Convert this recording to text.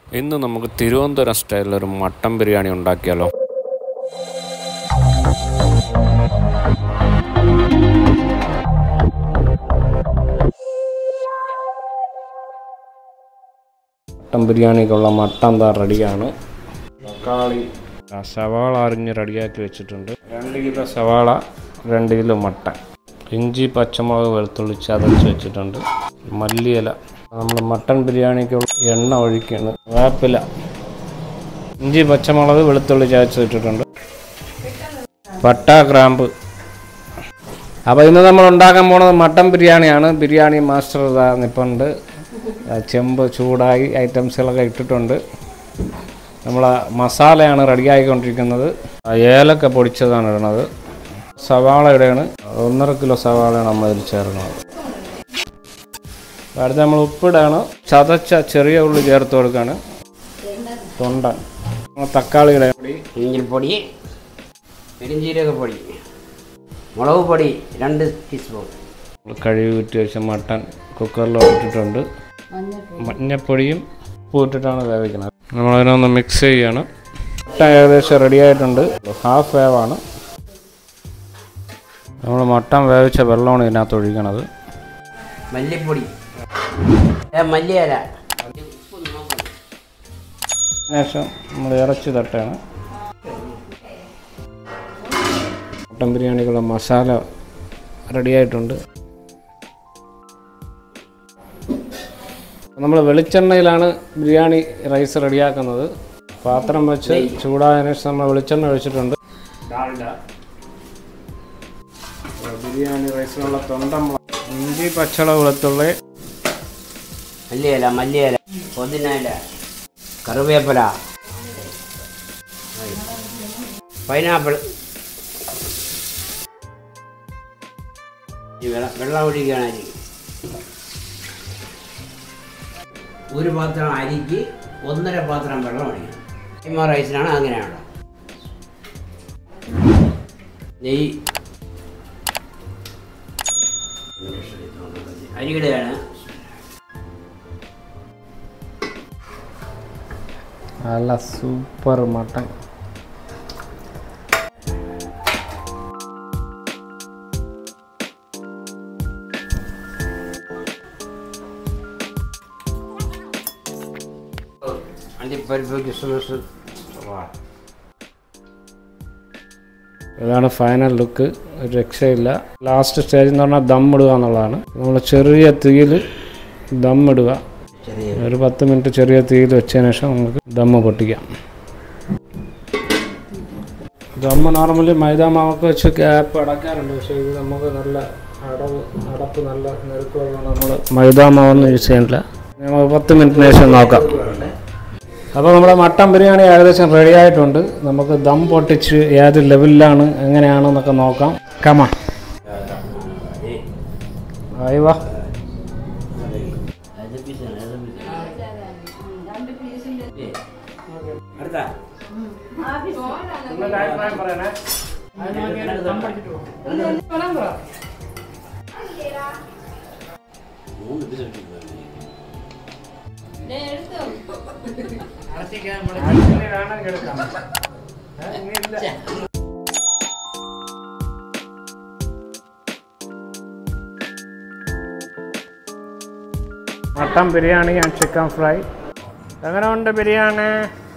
ഇന്ന് നമുക്ക് തിരുവനന്തപുരം സ്റ്റൈലിൽ ഒരു മട്ടൻ ബിരിയാണി ഉണ്ടാക്കിയാലോ മട്ടൻ ബിരിയാണിക്കുള്ള മട്ടൻ ദാ റെഡിയാണ് തക്കാളി ആ, സവാള അരിഞ്ഞ് റെഡിയാക്കി വെച്ചിട്ടുണ്ട് രണ്ട് കിലോ സവാള രണ്ട് കിലോ മട്ടൻ ഇഞ്ചി പച്ചമുളക് വെളുത്തുള്ളി ചതച്ച് വെച്ചിട്ടുണ്ട് മല്ലിയില നമ്മൾ മട്ടൻ ബിരിയാണിക്കുള്ള എണ്ണ ഒഴിക്കുകയാണ് വേപ്പില ഇഞ്ചി പച്ചമുളക് വെളുത്തുള്ളി ചതച്ച് വെച്ചിട്ടുണ്ട് പട്ട ഗ്രാമ്പ് അപ്പോൾ ഇന്ന് നമ്മൾ ഉണ്ടാക്കാൻ പോണത് മട്ടൻ ബിരിയാണിയാണ് ബിരിയാണി മാസ്റ്റർ ഇതാ നിപ്പുണ്ട് ആ, ചെമ്പ് ചൂടായി ഐറ്റംസുകളൊക്കെ ഇട്ടിട്ടുണ്ട് നമ്മൾ മസാലയാണ് റെഡിയായിക്കൊണ്ടിരിക്കുന്നത് ആ, ഏലക്ക പൊടിച്ചതാണ് ഇടുന്നത് സവാള ഇടയാണ് ഒന്നര കിലോ സവാളയാണ് നമ്മൾ ഇതിൽ ചേർക്കുന്നത് അടുത്ത നമ്മൾ ഉപ്പിടാണ് ചതച്ച ചെറിയ ഉള്ളി ചേർത്ത് കൊടുക്കുകയാണ് തൊണ്ടൻ തക്കാളി ഇടയാണ് മഞ്ഞൾപ്പൊടി പെരിഞ്ചീരകപ്പൊടി മുളക് പൊടി രണ്ട് ടീസ്പൂൺ കഴുകി വിറ്റ് വെച്ച മട്ടൻ കുക്കറിൽ ഇട്ടിട്ടുണ്ട് മഞ്ഞപ്പൊടിയും ഉപ്പും ഇട്ടിട്ടാണ് വേവിക്കുന്നത് നമ്മളതിനൊന്ന് മിക്സ് ചെയ്യാണ് മട്ടൻ ഏകദേശം റെഡി ആയിട്ടുണ്ട് ഹാഫ് വേവാണ് നമ്മൾ മട്ടൻ വേവിച്ച വെള്ളമാണ് ഇതിനകത്ത് ഒഴിക്കണത് മല്ലിപ്പൊടി ഏ, മല്ലിയില ശേഷം നമ്മൾ ഇറച്ചി തട്ടാണ് മട്ടൻ ബിരിയാണിക്കുള്ള മസാല റെഡി ആയിട്ടുണ്ട് നമ്മൾ വെളിച്ചെണ്ണയിലാണ് ബിരിയാണി റൈസ് റെഡിയാക്കുന്നത് പാത്രം വെച്ച് ചൂടായതിനു ശേഷം നമ്മൾ വെളിച്ചെണ്ണ ഒഴിച്ചിട്ടുണ്ട് ഡാൽഡ ബിരിയാണി റൈസിനുള്ള തൊണ്ടമുളക് ഇഞ്ചി പച്ചള വെളുത്തുള്ളി മല്ലിയില മല്ലിയില പുതിന ഇല കറിവേപ്പില പൈനാപ്പിൾ ഈ വെള്ളം വെള്ളം ഒഴിക്കുകയാണ് അരി ഒരു പാത്രം അരിക്ക് ഒന്നര പാത്രം വെള്ളം ഒഴിക്കണം കൈമ റൈസിനാണ് അങ്ങനെയാണ് നെയ്യ് അരിയുടെയാണ് നല്ല സൂപ്പർ മട്ടൻ അണ്ടിപ്പരിപ്പ് കിസ്മസ് ഇതാണ് ഫൈനൽ ലുക്ക് ഒരു രക്ഷയില്ല ലാസ്റ്റ് സ്റ്റേജ് എന്ന് പറഞ്ഞാൽ ദം ഇടുക എന്നുള്ളതാണ് നമ്മൾ ചെറിയ തീയിൽ ദം ഇടുക ചെറിയ ഒരു പത്ത് മിനിറ്റ് ചെറിയ തീയിൽ വെച്ചതിന് ശേഷം നമുക്ക് ദമ്മ് പൊട്ടിക്കാം ദമ്മ് നോർമലി മൈദ മാവൊക്കെ വെച്ച് ഗ്യാപ്പ് അടയ്ക്കാറുണ്ട് പക്ഷേ ഇത് നമുക്ക് നല്ല അടവ് അടപ്പ് നല്ല നെരുക്കുള്ള നമ്മൾ മൈദ മാവൊന്നും യൂസ് ചെയ്യണില്ല നമുക്ക് പത്ത് മിനിറ്റിന് ശേഷം നോക്കാം അപ്പോൾ നമ്മുടെ മട്ടൻ ബിരിയാണി ഏകദേശം റെഡി ആയിട്ടുണ്ട് നമുക്ക് ദം പൊട്ടിച്ച് ഏത് ലെവലിലാണ് എങ്ങനെയാണെന്നൊക്കെ നോക്കാം കമ ആയി വാ അടുത്ത മൂന്ന് പീസ് എടുത്തിട്ടുണ്ട്. Mutton biryani and chicken fry എങ്ങനെ ഉണ്ട് ബിരിയാണി